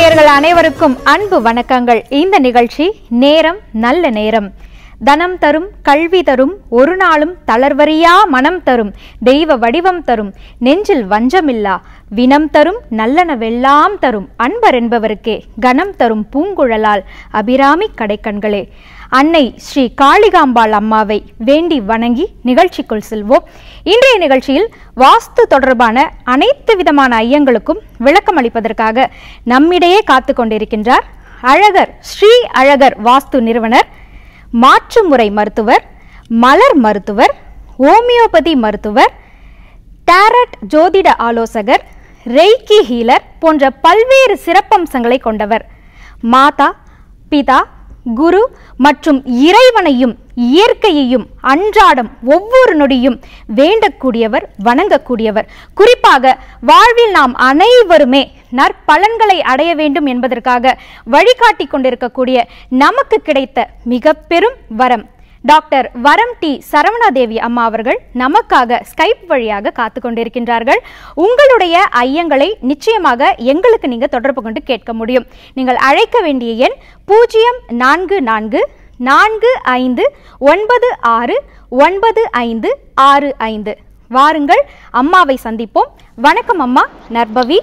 நேயர்கள் அனைவருக்கும் அன்பு வணக்கங்கள் இந்த நிகழ்ச்சி நேரம் நல்ல நேரம் தனம் தரும் கல்வி தரும் ஒரு நாளும் தளர்வறியா மனம் தரும் தெய்வ வடிவம் தரும் நெஞ்சில் வஞ்சமில்லா வினம் தரும் நல்லனவெல்லாம் தரும் அன்பர் என்பவருக்கே கனம் தரும் பூங்குழலால் அபிராமி கடைக்கண்களே அன்னை ஸ்ரீ காளிகாம்பாள் அம்மாவை வேண்டி வணங்கி நிகழ்ச்சிக்குள் செல்வோம் இன்றைய நிகழ்ச்சியில் வாஸ்து தொடர்பான அனைத்து விதமான ஐயங்களுக்கும் விளக்கம் அளிப்பதற்காக நம்மிடையே காத்து கொண்டிருக்கின்றார் அழகர் ஸ்ரீ அழகர் வாஸ்து நிறுவனர் மாற்றுமுறை மருத்துவர் மலர் மருத்துவர் ஓமியோபதி மருத்துவர் டாரட் ஜோதிட ஆலோசகர் ரெய்கி ஹீலர் போன்ற பல்வேறு சிறப்பம்சங்களை கொண்டவர் மாதா பிதா குரு மற்றும் இறைவனையும் இயற்கையையும் அன்றாடம் ஒவ்வொரு நொடியும் வேண்டக்கூடியவர் வணங்கக்கூடியவர் குறிப்பாக வாழ்வில் நாம் அனைவருமே நற்பலன்களை அடைய வேண்டும் என்பதற்காக வழிகாட்டி கொண்டிருக்கக்கூடிய நமக்கு கிடைத்த மிக பெரும் வரம் டாக்டர் வரம் டி சரவணாதேவி அம்மா அவர்கள் நமக்காக ஸ்கைப் வழியாக காத்து கொண்டிருக்கின்றார்கள் உங்களுடைய ஐயங்களை நிச்சயமாக எங்களுக்கு நீங்க தொடர்பு கொண்டு கேட்க முடியும் நீங்கள் அழைக்க வேண்டிய எண் பூஜ்ஜியம் நான்கு நான்கு நான்கு ஐந்து ஒன்பது ஆறு ஒன்பது ஐந்து ஆறு ஐந்து வாருங்கள் அம்மாவை சந்திப்போம் வணக்கம் அம்மா நர்பவி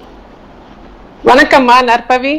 வணக்கம்மா நற்பவி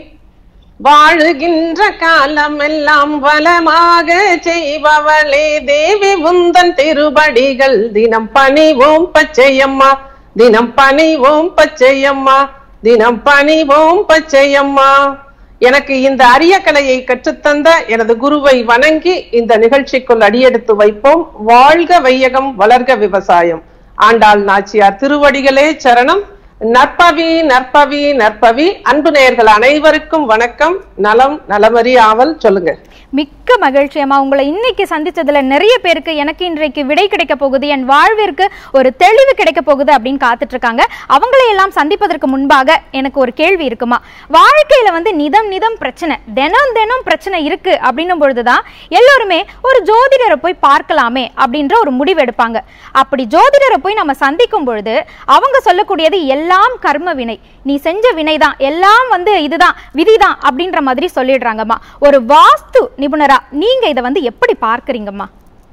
வாழுகின்ற காலம் எல்லாம் வளமாக செய்பவளே தேவி உந்தன் திருபடிகள் தினம் பணிவோம் பச்சையம்மா தினம் பணிவோம் பச்சையம்மா தினம் பணிவோம் பச்சையம்மா எனக்கு இந்த அரிய கலையை கற்றுத்தந்த எனது குருவை வணங்கி இந்த நிகழ்ச்சிக்குள் அடியெடுத்து வைப்போம் வாழ்க வையகம் வளர்க விவசாயம் ஆண்டாள் நாச்சியார் திருவடிகளே சரணம் நற்பவி நற்பவி நற்பவி அன்பு நேயர்கள் அனைவருக்கும் வணக்கம் நலம் நலமறி ஆவல் சொல்லுங்க மிக்க மகிழ்ச்சி அம்மா உங்களை இன்னைக்கு சந்திச்சதுல நிறைய பேருக்கு எனக்கு இன்றைக்கு விடை கிடைக்க போகுது என் வாழ்விற்கு ஒரு தெளிவு கிடைக்க போகுது அப்படின்னு காத்துட்டு இருக்காங்க அவங்களை எல்லாம் சந்திப்பதற்கு முன்பாக எனக்கு ஒரு கேள்வி இருக்குமா வாழ்க்கையில வந்து நிதம் நிதம் பிரச்சனை தினம் தினம் பிரச்சனை இருக்கு அப்படின்னும் பொழுதுதான் எல்லோருமே ஒரு ஜோதிடரை போய் பார்க்கலாமே அப்படின்ற ஒரு முடிவு எடுப்பாங்க அப்படி ஜோதிடரை போய் நம்ம சந்திக்கும் பொழுது அவங்க சொல்லக்கூடியது எல்லாம் கர்ம வினை நீ செஞ்ச வினைதான் எல்லாம் வந்து இதுதான் விதிதான் அப்படின்ற மாதிரி சொல்லிடுறாங்கம்மா ஒரு வாஸ்து நிபுணரா நீங்க இதை வந்து எப்படி பார்க்கறீங்கம்மா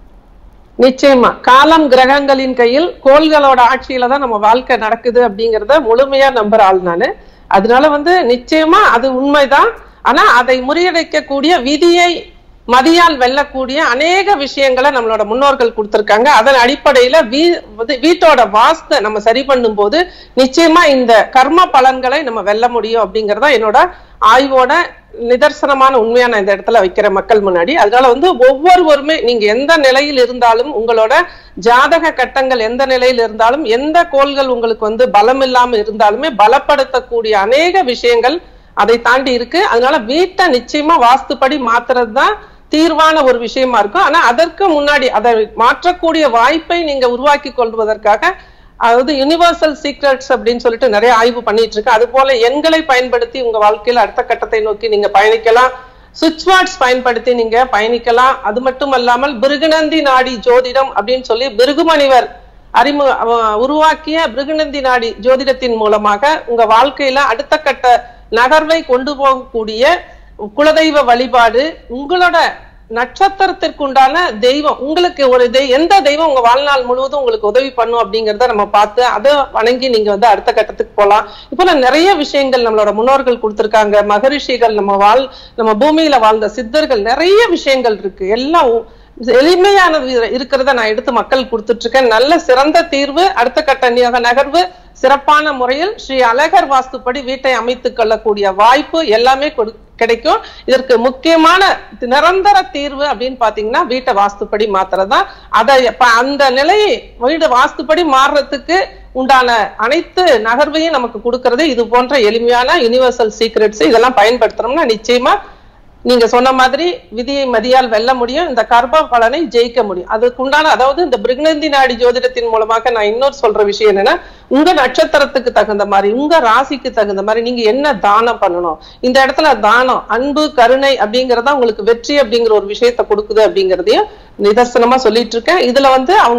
நிச்சயமா காலம் கிரகங்களின் கையில் கோள்களோட ஆட்சியில தான் நம்ம வாழ்க்கை நடக்குது அப்படிங்கறத முழுமையா நம்புற ஆள் நானு அதனால வந்து நிச்சயமா அது உண்மைதான் ஆனா அதை முறியடிக்கக்கூடிய விதியை மதியால் வெல்லக்கூடிய அநேக விஷயங்களை நம்மளோட முன்னோர்கள் கொடுத்திருக்காங்க அதன் அடிப்படையில வீ வந்து வீட்டோட வாஸ்தை நம்ம சரி பண்ணும் போது நிச்சயமா இந்த கர்ம பலன்களை நம்ம வெல்ல முடியும் அப்படிங்கறதா என்னோட ஆய்வோட நிதர்சனமான உண்மையா நான் இந்த இடத்துல வைக்கிற மக்கள் முன்னாடி அதனால வந்து ஒவ்வொருவருமே நீங்க எந்த நிலையில் இருந்தாலும் உங்களோட ஜாதக கட்டங்கள் எந்த நிலையில் இருந்தாலும் எந்த கோள்கள் உங்களுக்கு வந்து பலம் இல்லாம இருந்தாலுமே பலப்படுத்தக்கூடிய அநேக விஷயங்கள் அதை தாண்டி இருக்கு அதனால வீட்டை நிச்சயமா வாஸ்துப்படி மாத்துறது தான் தீர்வான ஒரு விஷயமா இருக்கும் ஆனா அதற்கு முன்னாடி அதை மாற்றக்கூடிய வாய்ப்பை நீங்க உருவாக்கி கொள்வதற்காக அதாவது யுனிவர்சல் சீக்ரெட்ஸ் அப்படின்னு சொல்லிட்டு நிறைய ஆய்வு பண்ணிட்டு இருக்கு அது போல எண்களை பயன்படுத்தி உங்க வாழ்க்கையில அடுத்த கட்டத்தை நோக்கி நீங்க பயணிக்கலாம் சுவிட்ச் வார்ட்ஸ் பயன்படுத்தி நீங்க பயணிக்கலாம் அது மட்டும் அல்லாமல் பிருகுநந்தி நாடி ஜோதிடம் அப்படின்னு சொல்லி பிருகுமணிவர் அறிமு அவ- உருவாக்கிய பிருகுநந்தி நாடி ஜோதிடத்தின் மூலமாக உங்க வாழ்க்கையில அடுத்த கட்ட நகர்வை கொண்டு போகக்கூடிய குலதெய்வ வழிபாடு உங்களோட நட்சத்திரத்திற்குண்டான தெய்வம் உங்களுக்கு ஒரு தெய் எந்த தெய்வம் உங்க வாழ்நாள் முழுவதும் உங்களுக்கு உதவி பண்ணும் அப்படிங்கறத நம்ம பார்த்து அதை வணங்கி நீங்க வந்து அடுத்த கட்டத்துக்கு போலாம் இப்போ நிறைய விஷயங்கள் நம்மளோட முன்னோர்கள் கொடுத்திருக்காங்க மகரிஷிகள் நம்ம வாழ் நம்ம பூமியில வாழ்ந்த சித்தர்கள் நிறைய விஷயங்கள் இருக்கு எல்லாம் உ- எளிமையானது இரு- இருக்கிறத நான் எடுத்து மக்கள் கொடுத்துட்டு இருக்கேன் நல்ல சிறந்த தீர்வு அடுத்த கட்ட நிக- நகர்வு சிறப்பான முறையில் ஸ்ரீ அழகர் வாஸ்துப்படி வீட்டை அமைத்துக் கொள்ளக்கூடிய வாய்ப்பு எல்லாமே கொடு- கிடைக்கும் இதற்கு முக்கியமான நிரந்தர தீர்வு அப்படின்னு பாத்தீங்கன்னா வீட்டை வாஸ்துப்படி மாத்துறதுதான் அதை ப- அந்த நிலையை வீடு வாஸ்துப்படி மாறுறதுக்கு உண்டான அனைத்து நகர்வையும் நமக்கு கொடுக்கறது இது போன்ற எளிமையான யுனிவர்சல் சீக்ரெட்ஸ் இதெல்லாம் பயன்படுத்துறோம்னா நிச்சயமா நீங்க சொன்ன மாதிரி விதியை மதியால் வெல்ல முடியும் இந்த கர்ப்ப பலனை ஜெயிக்க முடியும் அதுக்கு உண்டான அதாவது இந்த பிருக்னந்தி நாடி ஜோதிடத்தின் மூலமாக நான் இன்னொரு சொல்ற விஷயம் என்னன்னா உங்க நட்சத்திரத்துக்கு தகுந்த மாதிரி உங்க ராசிக்கு தகுந்த மாதிரி நீங்க என்ன தானம் பண்ணணும் இந்த இடத்துல தானம் அன்பு கருணை அப்படிங்கறதா உங்களுக்கு வெற்றி அப்படிங்கிற ஒரு விஷயத்தை கொடுக்குது அப்படிங்கறதையும் நிதர்சனமா சொல்லிட்டு இருக்கேன் இதுல வந்து அவங்க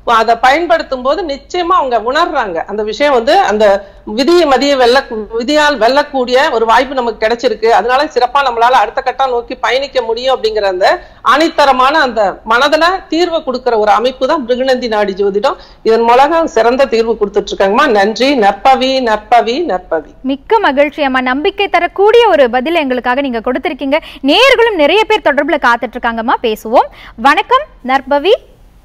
அதை பயன்படுத்தும் போது நிச்சயமா அவங்க உணர்றாங்க அந்த விஷயம் வந்து அந்த விதியை மதிய வெல்ல விதியால் வெல்லக்கூடிய ஒரு வாய்ப்பு நமக்கு கிடைச்சிருக்கு அதனால சிறப்பா நம்மளால அடுத்த கட்டம் நோக்கி பயணிக்க முடியும் அப்படிங்கிற அந்த ஆணித்தரமான அந்த மனதுல தீர்வு கொடுக்கிற ஒரு அமைப்பு தான் பிருகுநந்தி நாடி ஜோதிடம் இதன் மூலம் சிறந்த தீர்வு கொடுத்துட்டு இருக்காங்கம்மா நன்றி நற்பவி நற்பவி நற்பவி மிக்க மகிழ்ச்சி அம்மா நம்பிக்கை தரக்கூடிய ஒரு பதில் எங்களுக்காக நீங்க கொடுத்திருக்கீங்க நேயர்களும் நிறைய பேர் தொடர்புல காத்துட்டு இருக்காங்கம்மா பேசுவோம் வணக்கம் நற்பவி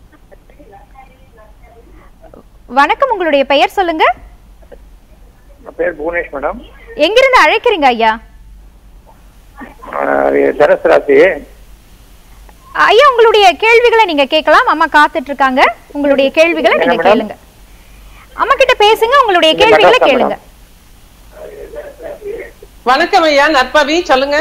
வணக்கம் உங்களுடைய பெயர் சொல்லுங்க என் பேர் புவனேஷ் மேடம் எங்கிருந்து அழைக்கிறீங்க ஐயா தரசு ராசி ஐயா உங்களுடைய கேள்விகளை நீங்க கேட்கலாம் அம்மா காத்துட்டு இருக்காங்க உங்களுடைய கேள்விகளை நீங்க என்ன மேடம்? கேளுங்க அம்மா கிட்ட பேசுங்க உங்களுடைய இல்ல, கேள்விகளை மெட்ராஸா கேளுங்க வணக்கம் ஐயா நற்பவி சொல்லுங்க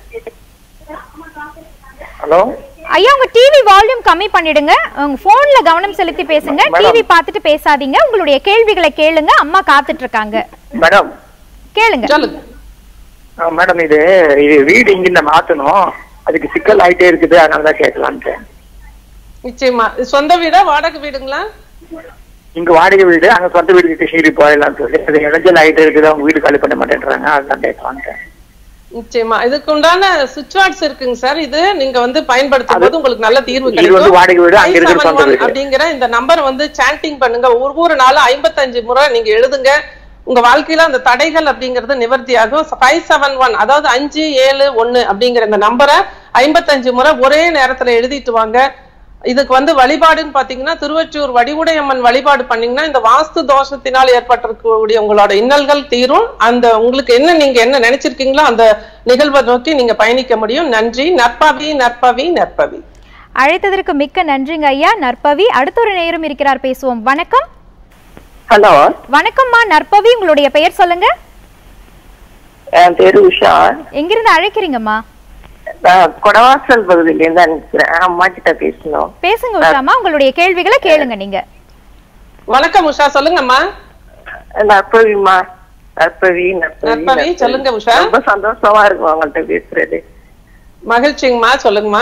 ஹலோ ஐயா உங்க டிவி வால்யூம் கம்மி பண்ணிடுங்க உங்க போன்ல கவனம் செலுத்தி பேசுங்க மேடம். டிவி பார்த்துட்டு பேசாதீங்க உங்களுடைய கேள்விகளை கேளுங்க அம்மா காத்துட்டு இருக்காங்க மேடம் கேளுங்க சொல்லுங்க ஆ, மேடம் இது இது வீடு இங்கிருந்து மாத்தணும் அதுக்கு சிக்கல் ஆயிட்டே இருக்குது அதனால தான் கேட்கலான்ட்டு நிச்சயமா இது சொந்த வீடா வாடகை வீடுங்களா இங்க வாடகை வீடு அங்க சொந்த வீடு கிருஷ்ணகிரி போயிடலாம்னு சொல்லி அது இடைஞ்சல் ஆயிட்டே இருக்குது அவங்க வீடு காலி பண்ண மாட்டேன்றாங்க அதுதான் கேட்கலான்ட்டு நிச்சயமா இதுக்கு உண்டான சுவிட்ச் வார்ட்ஸ் இருக்குங்க சார் இது நீங்க வந்து பயன்படுத்தும் போது உங்களுக்கு நல்ல தீர்வு இது வந்து கிடைக்கும் வாடகை வீடு, அங்க இருக்கிற சொந்த 571 வீடு. அப்படிங்கிற இந்த நம்பர் வந்து சாண்டிங் பண்ணுங்க ஒவ்வொரு நாளும் ஐம்பத்தஞ்சு முறை நீங்க எழுதுங்க உங்க வாழ்க்கையில அந்த தடைகள் அப்படிங்கிறது நிவர்த்தி ஆகும் ஃபைவ் செவன் ஒன் அதாவது அஞ்சு ஏழு ஒன்னு அப்படிங்கிற இந்த நம்பரை ஐம்பத்தஞ்சு முறை ஒரே நேரத்துல எழுதிட்டு வாங்க இதுக்கு வந்து வழிபாடுன்னு பாத்தீங்கன்னா திருவொற்றியூர் வடிவுடையம்மன் வழிபாடு பண்ணீங்கன்னா இந்த வாஸ்து தோஷத்தினால் ஏற்பட்டிருக்கக்கூடிய உங்களோட இன்னல்கள் தீரும் அந்த உங்களுக்கு என்ன நீங்க என்ன நினைச்சிருக்கீங்களோ அந்த நிகழ்வை நோக்கி நீங்க பயணிக்க முடியும் நன்றி நற்பவி நற்பவி நற்பவி அழைத்ததற்கு மிக்க நன்றிங்க ஐயா நற்பவி அடுத்த ஒரு நேரம் இருக்கிறார் பேசுவோம் வணக்கம் ஹலோ வணக்கம்மா நற்பவி உங்களுடைய பெயர் சொல்லுங்க என் பேரு உஷா எங்கிருந்து அழைக்கிறீங்கம்மா நான் கொடவாசல் பகுதியிலேருந்து அனுப்பிக்கிறேன் அம்மா கிட்ட பேசணும் பேசுங்க உஷாமா உங்களுடைய கேள்விகளை கேளுங்க நீங்க வணக்கம் உஷா சொல்லுங்கம்மா நற்பவிமா நற்பவி நற்பவி நற்பவி, சொல்லுங்க உஷா. ரொம்ப சந்தோஷமா இருக்கும் உங்கள்ட்ட பேசுறது மகிழ்ச்சிங்கம்மா சொல்லுங்கம்மா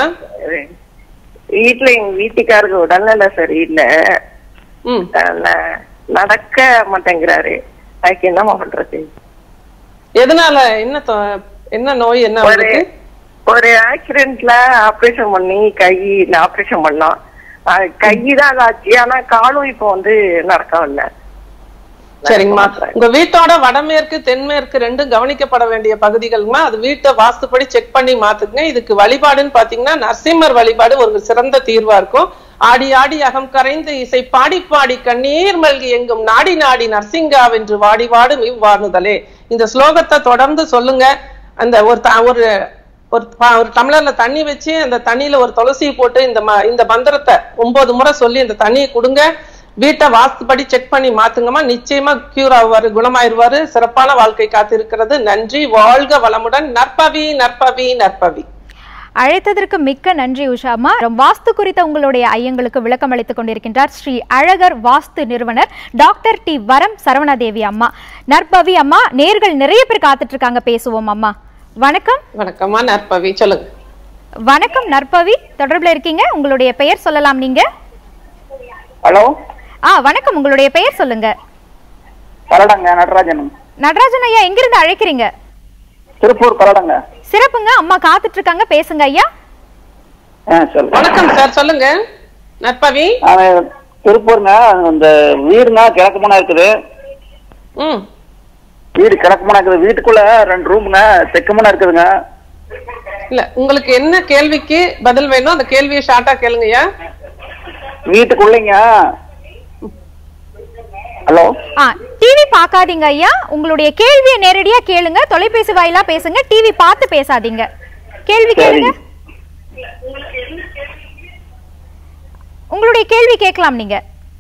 வீட்டுல எங்க வீட்டுக்காருக்கு உடல்நல சரியில்லை ம் அஹ் ந- நடக்க மாட்டேங்கிறாரு அதுக்கு என்னம்மா பண்றது எதனால என்ன தொ- என்ன நோய் என்ன ஒரு உங்களுக்கு ஒரு ஆக்சிடென்ட்ல ஆபரேஷன் பண்ணி கை ஆபரேஷன் பண்ணோம் அஹ் கை தான் ஆச்சு ஆனா காலும் இப்போ வந்து நடக்கவில்லை சரிங்கம்மா உங்க வீட்டோட வடமேற்கு தென்மேற்கு ரெண்டும் கவனிக்கப்பட வேண்டிய பகுதிகள்மா அது வீட்டை வாஸ்துப்படி செக் பண்ணி மாத்துக்குங்க இதுக்கு வழிபாடுன்னு பாத்தீங்கன்னா நரசிம்மர் வழிபாடு ஒரு சிறந்த தீர்வா இருக்கும் ஆடி ஆடி அகம் கரைந்து இசை பாடி பாடி கண்ணீர் மல்கி எங்கும் நாடி நாடி நரசிங்காவென்று வாடி வாடும் இவ்வாறுதலே இந்த ஸ்லோகத்தை தொடர்ந்து சொல்லுங்க அந்த ஒரு த- ஒரு ஒரு ப- ஒரு டம்ளர்ல தண்ணி வச்சு அந்த தண்ணியில ஒரு துளசியை போட்டு இந்த ம- இந்த மந்திரத்தை ஒன்பது முறை சொல்லி இந்த தண்ணியை கொடுங்க வீட்டை வாஸ்துபடி செக் பண்ணி மாத்துங்கம்மா நிச்சயமா கியூர் ஆவாரு குணமாயிருவாரு சிறப்பான வாழ்க்கை காத்திருக்கிறது நன்றி வாழ்க வளமுடன் நற்பவி நற்பவி நற்பவி அழைத்ததற்கு மிக்க நன்றி உஷாமா வாஸ்து குறித்த உங்களுடைய ஐயங்களுக்கு விளக்கம் அளித்துக் கொண்டிருக்கின்றார் ஸ்ரீ அழகர் வாஸ்து நிறுவனர் டாக்டர் டி வரம் சரவணாதேவி அம்மா நற்பவி அம்மா நேர்கள் நிறைய பேர் காத்துட்டு இருக்காங்க பேசுவோம் அம்மா வணக்கம் வணக்கம்மா நற்பவி சொல்லுங்க வணக்கம் நற்பவி தொடர்புல இருக்கீங்க உங்களுடைய பெயர் சொல்லலாம் நீங்க ஹலோ ஆ வணக்கம் உங்களுடைய பெயர் சொல்லுங்க கரடங்க நடராஜன் நடராஜன் ஐயா எங்கிருந்து அழைக்கிறீங்க திருப்பூர் கரடங்க சிறப்புங்க அம்மா காத்துட்டு இருக்காங்க பேசுங்க ஐயா ஆ சொல்லு வணக்கம் சார் சொல்லுங்க நற்பவி நான் திருப்பூருங்க இந்த வீடுங்க கிழக்கு முன்னா இருக்குது ம் வீடு கிழக்கு முன்னா இருக்குது வீட்டுக்குள்ள ரெண்டு ரூமுங்க தெற்கு முன்னா இருக்குதுங்க இல்ல உங்களுக்கு என்ன கேள்விக்கு பதில் வேணும் அந்த கேள்வியை ஷார்ட்டா கேளுங்கய்யா வீட்டுக்குள்ளைங்க ஹலோ ஆ டிவி பார்க்காதீங்க ஐயா உங்களுடைய கேள்வியை நேரடியா கேளுங்க தொலைபேசி வாயிலா பேசுங்க டிவி பார்த்து பேசாதீங்க கேள்வி கேளுங்க உங்களுடைய கேள்வி கேட்கலாம் நீங்க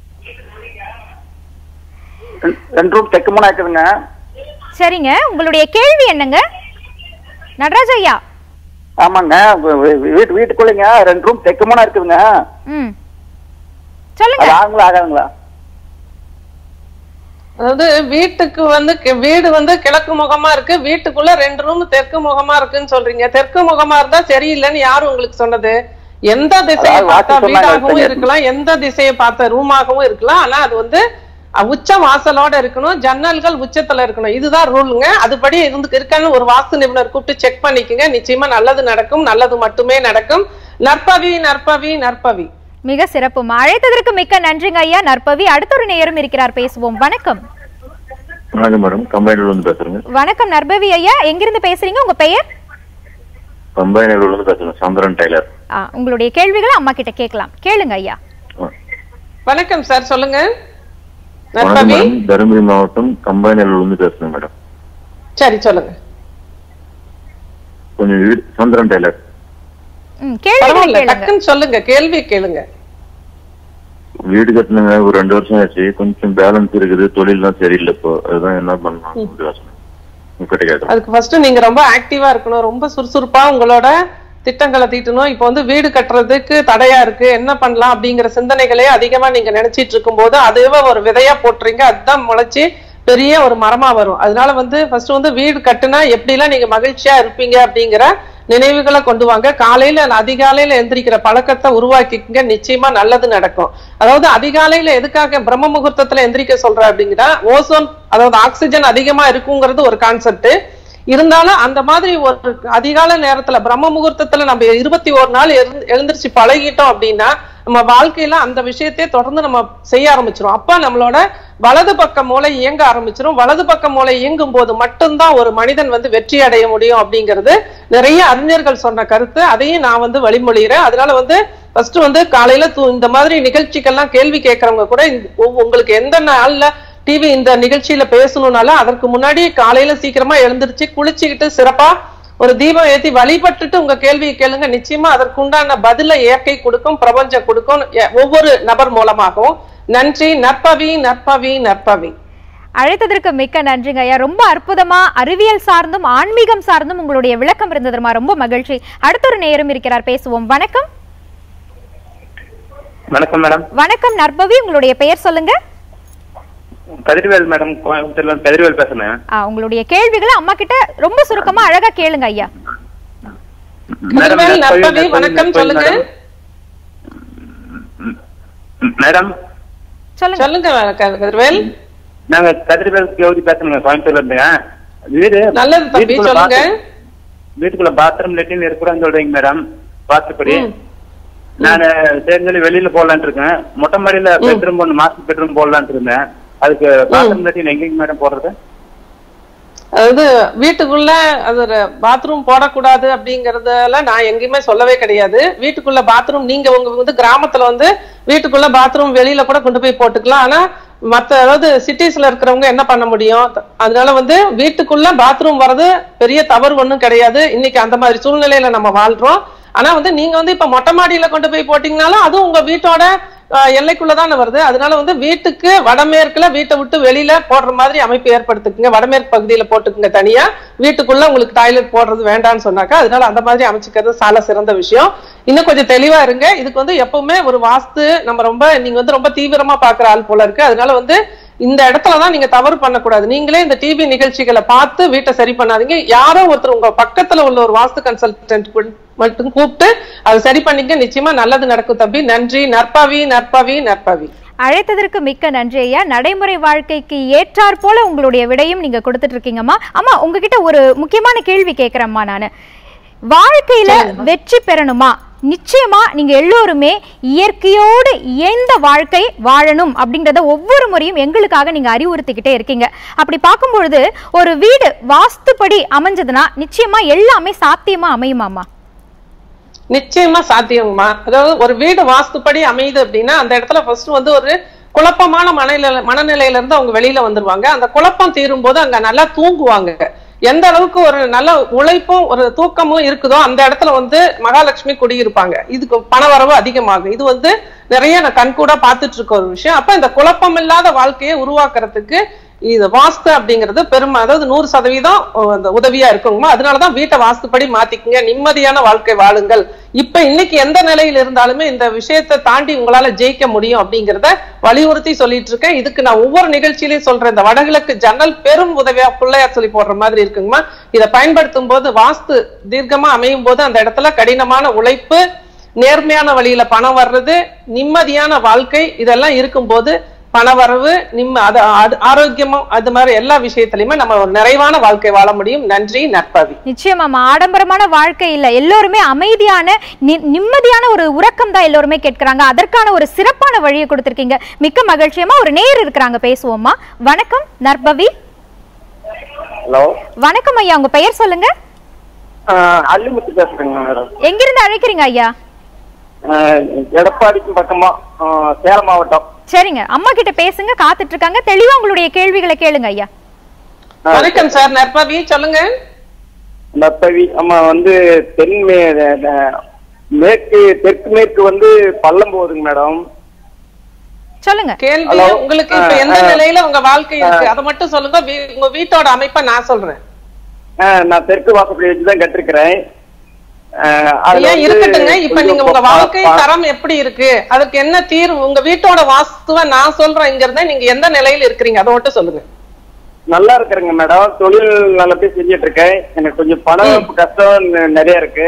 ரெண்டு- ரெண்டு ரூம் தெற்கு முன்னா இருக்குதுங்க சரிங்க உங்களுடைய கேள்வி என்னங்க நடராஜ ஐயா ஆமாங்க வீ- வீ- வீட்டு வீட்டுக்குள்ளைங்க ரெண்டு ரூம் தெற்கு முன்னா இருக்குதுங்க ம் சொல்லுங்க அது ஆகுங்களா ஆகாதுங்களா அதாவது வீட்டுக்கு வந்து கி- வீடு வந்து கிழக்கு முகமா இருக்கு வீட்டுக்குள்ள ரெண்டு ரூம் தெற்கு முகமா இருக்குன்னு சொல்றீங்க தெற்கு முகமா இருந்தா சரியில்லைன்னு யாரு உங்களுக்கு சொன்னது எந்த திசையை அதாவது பார்த்தா வாஸ்து சொன்னாங்க வீடாகவும் சரியா? இருக்கலாம் எந்த திசையை பார்த்த ரூமாகவும் இருக்கலாம் ஆனா அது வந்து அஹ், உச்ச வாசலோட இருக்கணும் ஜன்னல்கள் உச்சத்துல இருக்கணும் இதுதான் ரூலுங்க அதுபடி இருந்து இருக்கான்னு ஒரு வாஸ்து நிபுணர் கூப்பிட்டு செக் பண்ணிக்கங்க நிச்சயமா நல்லது நடக்கும் நல்லது மட்டுமே நடக்கும் நற்பவி நற்பவி நற்பவி மிக சிறப்புமா அழைத்ததற்கு மிக்க நன்றிங்க ஐயா நற்பவி அடுத்த ஒரு நேரம் இருக்கிறார் பேசுவோம் வணக்கம் வணக்கம் மேடம் கம்பைனூர்ல இருந்து பேசுறேங்க வணக்கம் நற்பவி ஐயா எங்கிருந்து பேசுறீங்க உங்க பெயர் கம்பைனூர்ல இருந்து பேசுறேன் சந்திரன் டெய்லர் ஆ, உங்களுடைய கேள்விகளை அம்மா கிட்ட கேட்கலாம் கேளுங்க ஐயா ஆ. வணக்கம் சார் சொல்லுங்க வணக்கம் நற்பவி மேடம் தருமபுரி மாவட்டம் கம்பைனூர்ல இருந்து பேசுறேன் மேடம் சரி சொல்லுங்க கொஞ்சம் வீடு சந்திரன் டெய்லர் ம், கேள்விகளை பரவாயில்ல கேளுங்க டக்குன்னு சொல்லுங்க கேள்வி கேளுங்க வீடு கட்டினங்க ஒரு ரெண்டு வருஷம் ஆச்சு கொஞ்சம் பேலன்ஸ் இருக்குது தொழில்லாம் சரியில்லை இப்போ அதுதான் என்ன பண்ணலாம் யோசனை உங்ககிட்ட கேட்கறேன் அதுக்கு ஃபர்ஸ்ட் நீங்க ரொம்ப ஆக்டிவா இருக்கணும் ரொம்ப சுறுசுறுப்பா உங்களோட திட்டங்களை தீட்டணும் இப்போ வந்து வீடு கட்டுறதுக்கு தடையா இருக்கு என்ன பண்ணலாம் அப்படிங்கிற சிந்தனைகளே அதிகமா நீங்க நினைச்சிட்டு இருக்கும்போது அதுவே ஒரு விதையா போட்டுறீங்க அதுதான் முளைச்சு பெரிய ஒரு மரமா வரும் அதனால வந்து ஃபர்ஸ்ட் வந்து வீடு கட்டுனா எப்படிலாம் நீங்க மகிழ்ச்சியா இருப்பீங்க அப்படிங்கிற நினைவுகளை கொண்டு வாங்க காலையில அதிகாலையில எந்திரிக்கிற பழக்கத்தை உருவாக்கிக்கங்க நிச்சயமா நல்லது நடக்கும் அதாவது அதிகாலையில எதுக்காக பிரம்ம முகூர்த்தத்துல எந்திரிக்க சொல்ற அப்படிங்கிற ஓசோன் அதாவது ஆக்சிஜன் அதிகமா இருக்குங்கிறது ஒரு கான்செப்ட் இருந்தாலும் அந்த மாதிரி ஒரு அதிகால நேரத்துல பிரம்ம முகூர்த்தத்துல நம்ம இருபத்தி ஒரு நாள் எழுந்து- எழுந்திருச்சு பழகிட்டோம் அப்படின்னா நம்ம வாழ்க்கையில அந்த விஷயத்தையே தொடர்ந்து நம்ம செய்ய ஆரம்பிச்சிரும் அப்ப நம்மளோட வலது பக்க மூளை இயங்க ஆரம்பிச்சிரும் வலது பக்க மூளை இயங்கும் போது மட்டும்தான் ஒரு மனிதன் வந்து வெற்றி அடைய முடியும் அப்படிங்கிறது நிறைய அறிஞர்கள் சொன்ன கருத்து அதையும் நான் வந்து வழிமொழிகிறேன் அதனால வந்து ஃபர்ஸ்ட் வந்து காலையில தூ- இந்த மாதிரி நிகழ்ச்சிக்கெல்லாம் கேள்வி கேட்கறவங்க கூட இந்த- உ- உங்களுக்கு எந்த நாள்ல டிவி இந்த நிகழ்ச்சியில பேசணும்னாலும் அதற்கு முன்னாடி காலையில சீக்கிரமா எழுந்திருச்சு குளிச்சுக்கிட்டு சிறப்பா ஒரு தீபம் ஏத்தி வழிபட்டுட்டு உங்க கேள்வியை கேளுங்க நிச்சயமா அதற்குண்டான பதில இயற்கை கொடுக்கும் பிரபஞ்சம் கொடுக்கும் எ- ஒவ்வொரு நபர் மூலமாகவும் நன்றி நற்பவி நற்பவி நற்பவி அழைத்ததற்கு மிக்க நன்றிங்க ஐயா ரொம்ப அற்புதமா அறிவியல் சார்ந்தும் ஆன்மீகம் சார்ந்தும் உங்களுடைய விளக்கம் இருந்ததுமா ரொம்ப மகிழ்ச்சி அடுத்த ஒரு நேரம் இருக்கிறார் பேசுவோம் வணக்கம் வணக்கம் மேடம் வணக்கம் நற்பவி உங்களுடைய பெயர் சொல்லுங்க கதிர்வேல் மேடம் கோயம்புத்தூர்ல இருந்து கதிர்வேல் பேசுறேன் ஆ, உங்களுடைய கேள்விகளை அம்மா கிட்ட ரொம்ப சுருக்கமா அழகா கேளுங்க ஐயா கதிர்வேல் நற்பவி வணக்கம் சொல்லுங்க மேடம் சொல்லுங்க சொல்லுங்க க- கதிர்வேல் நாங்க கதிர்வேல் கௌரி பேசுறோங்க கோயம்புத்தூர்ல இருந்துங்க வீடு நல்லது தம்பி வீட்டுக்குள்ள சொல்லுங்க bathroom- வீட்டுக்குள்ள பாத்ரூம் லெட்டின் இருக்கக்கூடாதுன்னு சொல்றீங்க மேடம் வாஸ்துப்படி ம். நான் சரி சொல்லி வெளியில போடலான்ட்டு இருக்கேன் மொட்டை மாடியில பெட்ரூம் ஒன்று மாஸ்டர் பெட்ரூம் போடலான்ட்டு இருந்தேன் அதுக்கு பாத்ரூம் லெட்டின் எங்கேங்க மேடம் போடுறது அதாவது வீட்டுக்குள்ள அது பாத்ரூம் போடக்கூடாது அப்படிங்கறதெல்லாம் நான் எங்கேயுமே சொல்லவே கிடையாது வீட்டுக்குள்ள பாத்ரூம் நீங்க உங்க வந்து கிராமத்துல வந்து வீட்டுக்குள்ள பாத்ரூம் வெளியில கூட கொண்டு போய் போட்டுக்கலாம் ஆனா மத்த அதாவது சிட்டிஸ்ல இருக்கிறவங்க என்ன பண்ண முடியும் அதனால வந்து வீட்டுக்குள்ள பாத்ரூம் வர்றது பெரிய தவறு ஒண்ணும் கிடையாது இன்னைக்கு அந்த மாதிரி சூழ்நிலையில நம்ம வாழ்றோம் ஆனா வந்து நீங்க வந்து இப்ப மொட்டை மாடியில கொண்டு போய் போட்டீங்கனாலும் அதுவும் உங்க வீட்டோட அஹ், எல்லைக்குள்ளதானே வருது அதனால வந்து வீட்டுக்கு வடமேற்குல வீட்டை விட்டு வெளியில போடுற மாதிரி அமைப்பு ஏற்படுத்திக்குங்க வடமேற்கு பகுதியில போட்டுக்குங்க தனியா வீட்டுக்குள்ள உங்களுக்கு டாய்லெட் போடுறது வேண்டாம்னு சொன்னாக்கா அதனால அந்த மாதிரி அமைச்சுக்கிறது சால சிறந்த விஷயம் இன்னும் கொஞ்சம் தெளிவா இருங்க இதுக்கு வந்து எப்பவுமே ஒரு வாஸ்து நம்ம ரொம்ப நீங்க வந்து ரொம்ப தீவிரமா பாக்குற ஆள் போல இருக்கு அதனால வந்து இந்த இடத்துலதான் நீங்க தவறு பண்ணக்கூடாது நீங்களே இந்த டிவி நிகழ்ச்சிகளை பார்த்து வீட்டை சரி பண்ணாதீங்க யாரோ ஒருத்தர் உங்க பக்கத்துல உள்ள ஒரு வாஸ்து கன்சல்டன்ட் மட்டும் கூப்பிட்டு அதை சரி பண்ணிக்க நிச்சயமா நல்லது நடக்கும் தம்பி நன்றி நற்பவி நற்பவி நற்பவி அழைத்ததற்கு மிக்க நன்றி ஐயா நடைமுறை வாழ்க்கைக்கு ஏற்றாற் போல உங்களுடைய விடையும் நீங்க கொடுத்துட்டு இருக்கீங்கம்மா அம்மா உங்ககிட்ட ஒரு முக்கியமான கேள்வி கேட்கிறேம்மா நானு வாழ்க்கையில வெற்றி பெறணுமா நிச்சயமா நீங்க எல்லோருமே இயற்கையோடு இயந்த வாழ்க்கை வாழணும் அப்படின்றத ஒவ்வொரு முறையும் எங்களுக்காக நீங்க அறிவுறுத்திக்கிட்டே இருக்கீங்க அப்படி பார்க்கும் பொழுது ஒரு வீடு வாஸ்துப்படி அமைஞ்சதுன்னா நிச்சயமா எல்லாமே சாத்தியமா அமையுமாமா நிச்சயமா சாத்தியங்கம்மா அதாவது ஒரு வீடு வாஸ்துப்படி அமையுது அப்படின்னா அந்த இடத்துல ஃபர்ஸ்ட் வந்து ஒரு குழப்பமான மனநிலை மனநிலையில இருந்து அவங்க வெளியில வந்துருவாங்க அந்த குழப்பம் தீரும் போது அங்க நல்லா தூங்குவாங்க எந்த அளவுக்கு ஒரு நல்ல உழைப்பும் ஒரு தூக்கமும் இருக்குதோ அந்த இடத்துல வந்து மகாலட்சுமி குடியிருப்பாங்க இதுக்கு பணவரவு அதிகமாகும் இது வந்து நிறைய நான் கண்கூடா பார்த்துட்டு இருக்க ஒரு விஷயம் அப்ப இந்த குழப்பம் இல்லாத வாழ்க்கையை உருவாக்குறதுக்கு இது வாஸ்து அப்படிங்கிறது பெரும் அதாவது நூறு சதவீதம் அந்த உதவியா இருக்குங்கம்மா அதனாலதான் வீட்டை வாஸ்துப்படி மாத்திக்குங்க நிம்மதியான வாழ்க்கை வாழுங்கள் இப்ப இன்னைக்கு எந்த நிலையில் இருந்தாலுமே இந்த விஷயத்தை தாண்டி உங்களால ஜெயிக்க முடியும் அப்படிங்கறத வலியுறுத்தி சொல்லிட்டு இருக்கேன் இதுக்கு நான் ஒவ்வொரு நிகழ்ச்சியிலையும் சொல்றேன் இந்த வடகிழக்கு ஜன்னல் பெரும் உதவியா பிள்ளையார் சொல்லி போடுற மாதிரி இருக்குங்கம்மா இதை பயன்படுத்தும் போது வாஸ்து தீர்க்கமா அமையும் போது அந்த இடத்துல கடினமான உழைப்பு நேர்மையான வழியில பணம் வர்றது நிம்மதியான வாழ்க்கை இதெல்லாம் இருக்கும்போது பணவரவு நிம்ம அது அது- ஆரோக்கியமும் அது மாதிரி எல்லா விஷயத்திலயுமே நம்ம ஒரு நிறைவான வாழ்க்கை வாழ முடியும் நன்றி நற்பவி நிச்சயமாமா ஆடம்பரமான வாழ்க்கை இல்ல எல்லோருமே அமைதியான நி- நிம்மதியான ஒரு உறக்கம் தான் எல்லோருமே கேட்கறாங்க அதற்கான ஒரு சிறப்பான வழியை கொடுத்திருக்கீங்க மிக்க மகிழ்ச்சியமா ஒரு நேர் இருக்கிறாங்க பேசுவோமா வணக்கம் நற்பவி ஹலோ வணக்கம் ஐயா உங்க பெயர் சொல்லுங்க அள்ளிமுத்து பேசுறேங்க மேடம் எங்கிருந்து அழைக்கிறீங்க ஐயா எடப்பாடிக்கு பக்கமா ஆஹ் சேலம் மாவட்டம் சரிங்க அம்மா கிட்ட பேசுங்க காத்துட்டு இருக்காங்க தெளிவா உங்களுடைய கேள்விகளை கேளுங்க ஐயா வணக்கம் சார் நற்பவி சொல்லுங்க நற்பவி அம்மா வந்து தென் மே- அஹ் மேற்கு தெற்கு மேற்கு வந்து பள்ளம் போகுதுங்க மேடம் சொல்லுங்க கேள்வி Hello. உங்களுக்கு இப்ப ஆ, எந்த ஆ. நிலையில உங்க வாழ்க்கை இருக்கு அதை மட்டும் சொல்லுங்க வீ- உங்க வீட்டோட அமைப்பை நான் சொல்றேன் ஆஹ் நான் தெற்கு வாசப்படி வச்சுதான் கட்டிருக்கிறேன் ஆஹ் அதுல ஏன் வந்து இருக்கட்டுங்க இப்ப கொஞ்சம் நீங்க உங்க பா- வாழ்க்கை பா- தரம் எப்படி இருக்கு அதுக்கு என்ன தீர்வு உங்க வீட்டோட வாஸ்துவ நான் சொல்றேன் இங்க இருந்தா நீங்க எந்த நிலையில இருக்கிறீங்க அதை மட்டும் சொல்லுங்க நல்லா இருக்கிறேங்க மேடம் தொழில் நல்லபடியா செஞ்சுட்டு இருக்கேன் எனக்கு கொஞ்சம் பணம் கஷ்டம் நெ- நிறைய இருக்கு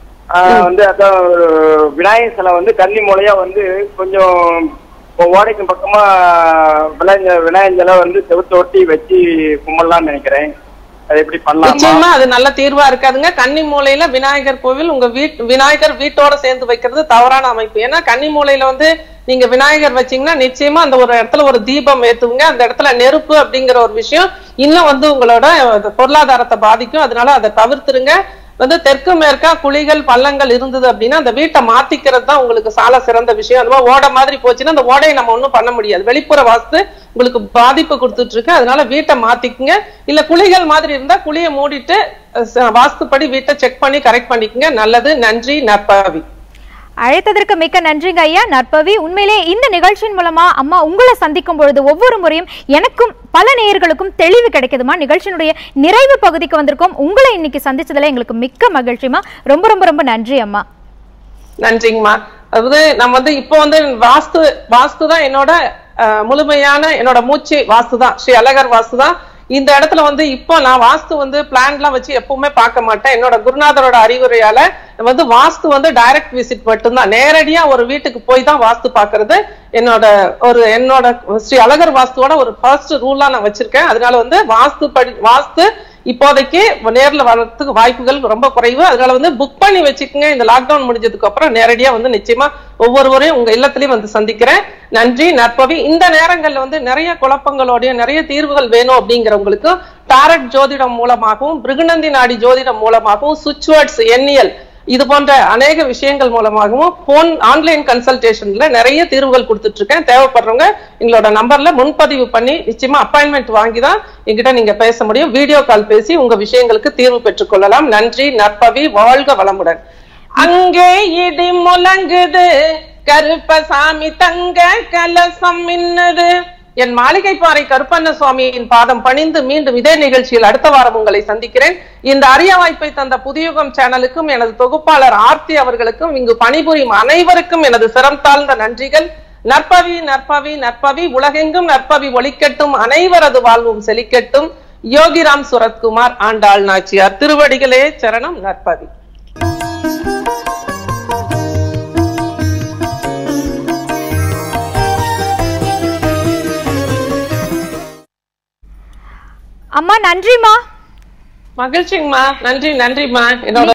ஆஹ் வந்து அதான் ஒரு விநாயகர் சிலை வந்து கன்னி மூலையா வந்து கொஞ்சம் இப்போ ஓடைக்கு பக்கமா விநாயகர் விநாயகர் சிலை வந்து செவுத்து ஒட்டி வச்சு கும்பிடலாம்னு நினைக்கிறேன் அது எப்படி பண்ணலாமா நிச்சயமா அது நல்ல தீர்வா இருக்காதுங்க கன்னி மூலையில விநாயகர் கோவில் உங்க வீட் விநாயகர் வீட்டோட சேர்ந்து வைக்கிறது தவறான அமைப்பு ஏன்னா கன்னி மூலையில வந்து நீங்க விநாயகர் வச்சீங்கன்னா நிச்சயமா அந்த ஒரு இடத்துல ஒரு தீபம் ஏத்துவங்க அந்த இடத்துல நெருப்பு அப்படிங்கிற ஒரு விஷயம் இன்னும் வந்து உங்களோட பொருளாதாரத்தை பாதிக்கும் அதனால அதை தவிர்த்துருங்க வந்து தெற்கு மேற்கா குழிகள் பள்ளங்கள் இருந்தது அப்படின்னா அந்த வீட்டை மாத்திக்கிறது தான் உங்களுக்கு சால சிறந்த விஷயம் அது மாதிரி ஓடை மாதிரி போச்சுன்னா அந்த ஓடையை நம்ம ஒண்ணும் பண்ண முடியாது வெளிப்புற வாஸ்து உங்களுக்கு பாதிப்பு கொடுத்துட்டு இருக்கு அதனால வீட்டை மாத்திக்குங்க இல்ல குழிகள் மாதிரி இருந்தா குழியை மூடிட்டு அஹ், ச- வாஸ்துப்படி வீட்டை செக் பண்ணி கரெக்ட் பண்ணிக்கங்க நல்லது நன்றி நற்பாவி அழைத்ததற்கு மிக்க நன்றிங்க ஐயா நற்பவி உண்மையிலே இந்த நிகழ்ச்சியின் மூலமா அம்மா உங்களை சந்திக்கும் பொழுது ஒவ்வொரு முறையும் எனக்கும் பல நேயர்களுக்கும் தெளிவு கிடைக்குதுமா நிகழ்ச்சியினுடைய நிறைவு பகுதிக்கு வந்திருக்கோம் உங்களை இன்னைக்கு சந்திச்சதுல எங்களுக்கு மிக்க மகிழ்ச்சிமா ரொம்ப ரொம்ப ரொம்ப நன்றி அம்மா நன்றிங்கம்மா அதாவது நம்ம வந்து இப்போ வந்து வாஸ்து வாஸ்து தான் என்னோட அஹ், முழுமையான என்னோட மூச்சு வாஸ்து தான் ஸ்ரீ அழகர் வாஸ்து தான் இந்த இடத்துல வந்து இப்போ நான் வாஸ்து வந்து பிளான்லாம் வச்சு எப்பவுமே பார்க்க மாட்டேன் என்னோட குருநாதரோட அறிவுரையால வந்து வாஸ்து வந்து டைரக்ட் விசிட் மட்டும்தான் நேரடியா ஒரு வீட்டுக்கு போய் தான் வாஸ்து பார்க்கிறது என்னோட ஒரு என்னோட ஸ்ரீ அழகர் வாஸ்துவோட ஒரு ஃபர்ஸ்ட் ரூலா நான் வச்சிருக்கேன் அதனால வந்து வாஸ்து படி வாஸ்து இப்போதைக்கு நேர்ல வர்றதுக்கு வாய்ப்புகள் ரொம்ப குறைவு அதனால வந்து புக் பண்ணி வச்சுக்கோங்க இந்த லாக்டவுன் முடிஞ்சதுக்கு அப்புறம் நேரடியா வந்து நிச்சயமா ஒவ்வொருவரையும் உங்க இல்லத்திலயும் வந்து சந்திக்கிறேன் நன்றி நற்பவி இந்த நேரங்கள்ல வந்து நிறைய குழப்பங்களோடைய நிறைய தீர்வுகள் வேணும் அப்படிங்கிறவங்களுக்கு டாரட் ஜோதிடம் மூலமாகவும் பிருகுநந்தி நாடி ஜோதிடம் மூலமாகவும் சுவிட்ச் வேர்ட்ஸ் எண்ணியல் இது போன்ற அநேக விஷயங்கள் மூலமாகவும் போன் ஆன்லைன் கன்சல்டேஷன்ல நிறைய தீர்வுகள் கொடுத்துட்டு இருக்கேன் தேவைப்படுறவங்க எங்களோட நம்பர்ல முன்பதிவு பண்ணி நிச்சயமா அப்பாயின்மெண்ட் வாங்கி தான் எங்கிட்ட நீங்க பேச முடியும் வீடியோ கால் பேசி உங்க விஷயங்களுக்கு தீர்வு பெற்றுக் கொள்ளலாம் நன்றி நற்பவி வாழ்க வளமுடன் அங்கே இடி முழங்குது கருப்பசாமி தங்க கலசம் மின்னுது என் மாளிகை பாறை கருப்பண்ண சுவாமியின் பாதம் பணிந்து மீண்டும் இதே நிகழ்ச்சியில் அடுத்த வாரம் உங்களை சந்திக்கிறேன் இந்த அரிய வாய்ப்பை தந்த புதியுகம் சேனலுக்கும் எனது தொகுப்பாளர் ஆர்த்தி அவர்களுக்கும் இங்கு பணிபுரியும் அனைவருக்கும் எனது சிரம் தாழ்ந்த நன்றிகள் நற்பவி நற்பவி நற்பவி உலகெங்கும் நற்பவி ஒளிக்கட்டும் அனைவரது வாழ்வும் செழிக்கட்டும் யோகிராம் சுரத்குமார் ஆண்டாள் நாச்சியார் திருவடிகளே சரணம் நற்பவி அம்மா நன்றிமா மகிழ்ச்சிங்கம்மா நன்றி நன்றிம்மா என்னோட